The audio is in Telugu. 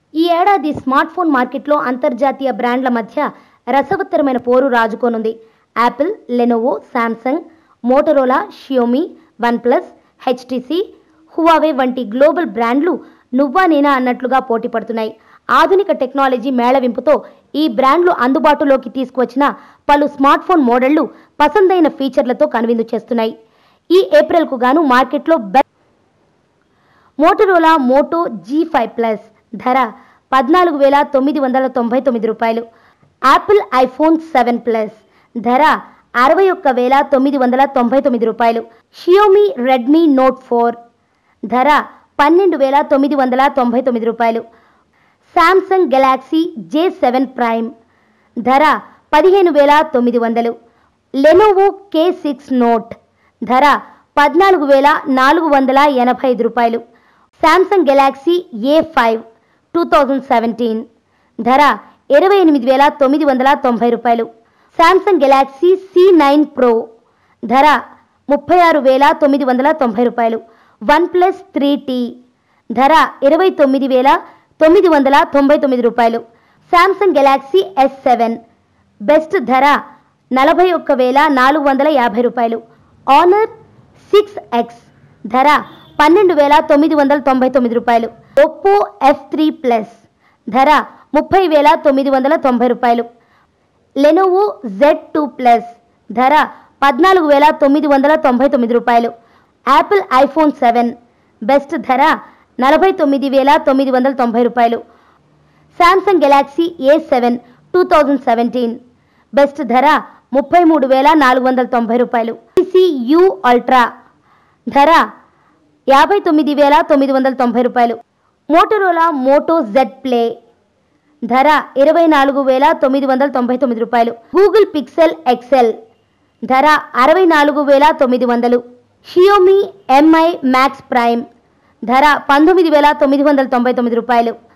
ఈ ఏడాది స్మార్ట్ ఫోన్ మార్కెట్లో అంతర్జాతీయ బ్రాండ్ల మధ్య రసవత్తరమైన పోరు రాజుకోనుంది Apple Lenovo Samsung Motorola Xiaomi OnePlus HTC Huawei వంటి గ్లోబల్ బ్రాండ్లు నువ్వా నేనా అన్నట్లుగా పోటీ పడుతున్నాయి ఆధునిక టెక్నాలజీ మేళవింపుతో ఈ బ్రాండ్లు అందుబాటులోకి తీసుకువచ్చిన పలు స్మార్ట్ ఫోన్ మోడళ్లు పసందైన ఫీచర్లతో కనువిందు చేస్తున్నాయి ఈ ఏప్రిల్కు గాను మార్కెట్లో బె Motorola Moto G five plus ధర పద్నాలుగు వేల తొమ్మిది వందల తొంభై తొమ్మిది రూపాయలు యాపిల్ ఐఫోన్ సెవెన్ ప్లస్ ధర అరవై ఒక్క వేల తొమ్మిది వందల తొంభై తొమ్మిది రూపాయలు షియోమి రెడ్మీ నోట్ ఫోర్ ధర పన్నెండు వేల తొమ్మిది వందల తొంభై తొమ్మిది రూపాయలు Samsung Galaxy J seven prime ధర పదిహేను వేల తొమ్మిది వందలు లెనోవో కే సిక్స్ నోట్ ధర పద్నాలుగు వేల నాలుగు వందల ఎనభై ఐదు రూపాయలు Samsung Galaxy A five two thousand seventeen ధర ఇరవై ఎనిమిది వేల తొమ్మిది వందల తొంభై రూపాయలు Samsung Galaxy C nine pro ధర ముప్పై ఆరు వేల తొమ్మిది వందల తొంభై రూపాయలు వన్ ప్లస్ త్రీ టీ ధర ఇరవై తొమ్మిది వేల తొమ్మిది వందల తొంభై తొమ్మిది రూపాయలు Samsung Galaxy S seven best ధర నలభై ఒక్క వేల నాలుగు వందల యాభై రూపాయలు ఆనర్ సిక్స్ ఎక్స్ ధర పన్నెండు వేల తొమ్మిది వందల తొంభై తొమ్మిది రూపాయలు ఒప్పో ఎఫ్ త్రీ ప్లస్ ధర ముప్పై వేల తొమ్మిది వందల తొంభై రూపాయలు లెనోవో జెడ్ టూ ప్లస్ ధర పద్నాలుగు వేల తొమ్మిది వందల తొంభై తొమ్మిది రూపాయలు యాపిల్ ఐఫోన్ సెవెన్ బెస్ట్ ధర నలభై తొమ్మిది వేల తొమ్మిది వందల తొంభై రూపాయలు Samsung Galaxy A seven two thousand seventeen best ధర ముప్పై మూడు వేల నాలుగు వందల తొంభై రూపాయలు యు అల్ట్రా ధర యాభై తొమ్మిది వేల తొమ్మిది వందల తొంభై రూపాయలు మోటరోలా మోటో జెడ్ ప్లే ధర ఇరవై నాలుగు వేల తొమ్మిది వందల తొంభై తొమ్మిది రూపాయలు గూగుల్ పిక్సెల్ ఎక్సెల్ ధర అరవై నాలుగు వేల తొమ్మిది వందలు షియోమి ఎంఐ మ్యాక్స్ ప్రైమ్ ధర పంతొమ్మిది వేల తొమ్మిది వందల తొంభై తొమ్మిది రూపాయలు